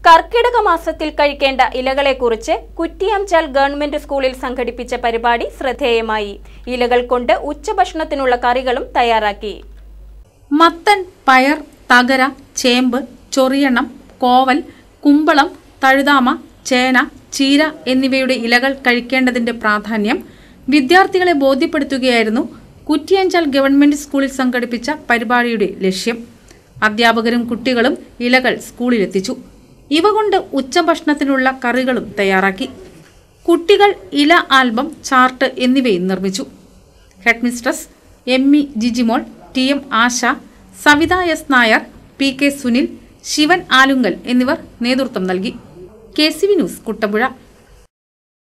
കർക്കിടക മാസത്തിൽ കഴിക്കേണ്ട ഇലകളെക്കുറിച്ച് കുറ്റിയാംചാൽ ഗവൺമെന്റ് സ്കൂളിൽ സംഘടിപ്പിച്ച പരിപാടി ശ്രദ്ധേയമായി ഇലകൾ കൊണ്ട് ഉച്ചഭക്ഷണത്തിനുള്ള കറികളും തയ്യാറാക്കി മത്തൻ പയർ തകര ചേമ്പ് ചൊറിയണം കോവൽ കുമ്പളം തഴുതാമ ചേന ചീര എന്നിവയുടെ ഇലകൾ കഴിക്കേണ്ടതിന്റെ പ്രാധാന്യം വിദ്യാർത്ഥികളെ ബോധ്യപ്പെടുത്തുകയായിരുന്നു കുറ്റിയഞ്ചാൽ ഗവൺമെന്റ് സ്കൂളിൽ സംഘടിപ്പിച്ച പരിപാടിയുടെ ലക്ഷ്യം അധ്യാപകരും കുട്ടികളും ഇലകൾ സ്കൂളിലെത്തിച്ചു ഇവ കൊണ്ട് ഉച്ചഭക്ഷണത്തിനുള്ള കറികളും തയ്യാറാക്കി കുട്ടികൾ ഇല ആൽബം ചാർട്ട് എന്നിവയും നിർമ്മിച്ചു headmistress M E Jijimol T M Asha Savitha S Nair P K Sunil Shivan Alunkal എന്നിവർ നേതൃത്വം നൽകി K C V news Kuttampuzha